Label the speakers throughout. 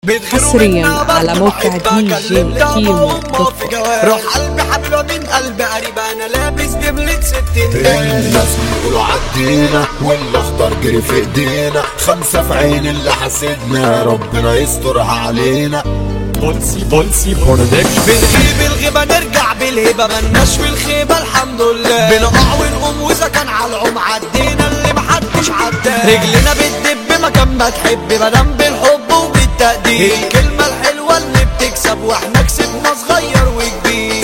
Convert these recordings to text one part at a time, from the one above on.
Speaker 1: حصريا على موقع دي جي كيمو دوت كوم.
Speaker 2: روح قلبي حبيبة من قلبي قريبة انا لابس دبلة ستين
Speaker 3: الناس بيقولوا عدينا والاخضر جري في ايدينا خمسة في عين اللي حاسدنا ربنا يسترها علينا
Speaker 4: بولسي بولسي برودكشن
Speaker 2: بنغيب الغيبة نرجع بالهبة ملناش في الخيبة الحمد لله بنقع ونقوم واذا كان على العم عدينا اللي محدش عداه رجلنا بتدب مكان ما تحب مدام بالحب وبالتقدير الكلمة الحلوة اللي بتكسب واحنا كسبنا صغير وكبير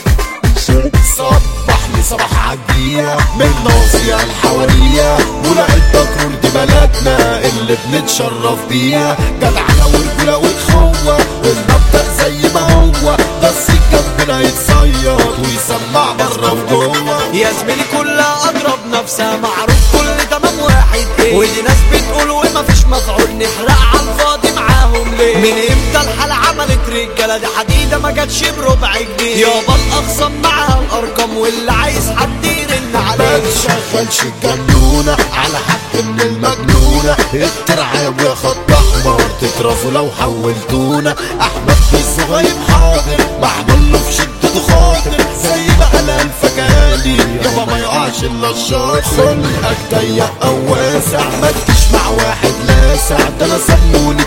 Speaker 3: صبح لي صباح عجية من ناصية الحوارية ولقيت تكرر دي بلدنا اللي بنتشرف بيها جدعنة ورجولة وتخوة والمبدأ زي ما هو بس جنبنا يتصيد ويسمع بره وجوه
Speaker 2: يا زميلي كلها اضرب نفسها معروف كل تمام واحد ايه ودي ناس بتقول وما فيش مفعول نحرق على الفاضي معاهم ليه من امتى الحالة عملت رجالة دي حديدة ما جاتش بربع جنيه يابا الاخصم معاها الارقام واللي عايز حد يرن
Speaker 3: ما
Speaker 2: عليه
Speaker 3: تشغلش الجنونة على حد من المجنونة الترعاب يا خط احمر تترفوا لو حولتونا احمد بس غايب حاضر معمول له في شدته خاطر زي بقى الالف كالي يابا ما يقعش الا الشاطر خلقك ضيق او واسع ما تجيش مع واحد لاسع ده انا سموني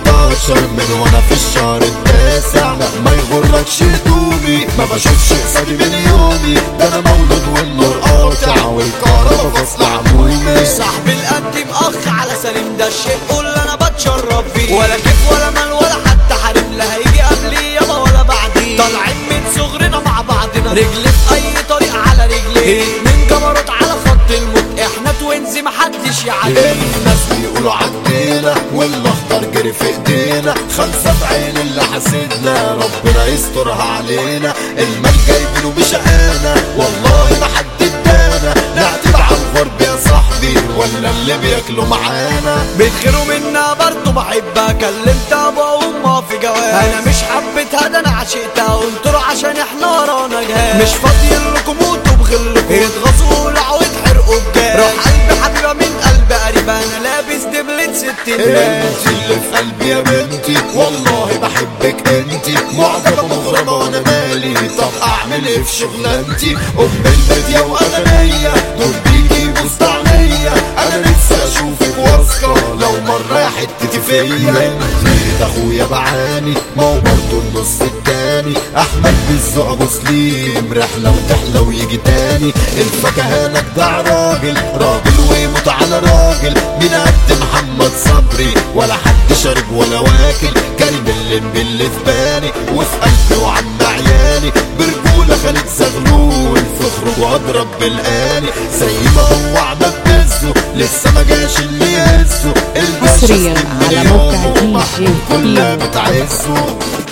Speaker 3: 13 من وانا في الشهر التاسع لا ما يغركش هدومي ما بشوفش قصادي من يومي ده انا مولود والنور قاطع والكهربا فاصلة عمومي
Speaker 2: صاحبي القديم اخ على سليم ده الشيء قول انا بتشرف فيه ولا كيف ولا مال ولا حتى حريم لا هيجي قبلي يابا ولا بعدي طالعين من صغرنا مع بعضنا رجل في اي طريق على رجلي اتنين جمرات على خط الموت احنا توينز محدش يعدي
Speaker 3: الناس بيقولوا عدينا والاخضر جري في ايدينا خمسة في عين اللي حاسدنا ربنا يسترها علينا المال جايبينه بشقانا والله ما حد ادانا نعتب على الغرب يا صاحبي ولا اللي بياكلوا معانا
Speaker 2: بتخيروا منا برضه بحبها كلمت ابا وامها في جواز انا مش حبيتها ده انا عشقتها قلت له عشان احنا ورانا جهاز مش فاضيين لكم موتوا بغلكم يتغصوا ولعوا يتحرقوا بجاز روح قلبي حبيبه من قلبي قريبه انا لابس دبلة ستين
Speaker 3: انت اللي في قلبي يا بنتي والله بحبك انتي معجبة مغربة وانا مالي طب اعمل ايه في شغلانتي ام البدية واغنية دول بيجي مستعنية انا نفسي اشوفك واثقة لو مرة يا حتتي فيا انتي اخويا بعاني ما هو برضه النص التاني احمد بالذوق ابو سليم رحلة وتحلى ويجي تاني الفكهانك ده راجل راجل ويموت على راجل من قد محمد صبري ولا حد شارب ولا واكل كلب اللي اللي في بالي وفي قلبي وعم عيالي برجولة خالد زغلول في خروج واضرب بالآلي زي ما هو عمل بزه لسه ما جاش اللي يهزه الباشا
Speaker 1: حصرياً
Speaker 3: سليم
Speaker 1: على
Speaker 3: مليون
Speaker 1: موقع دي جي
Speaker 3: كلها
Speaker 1: كيمو.
Speaker 3: بتعزه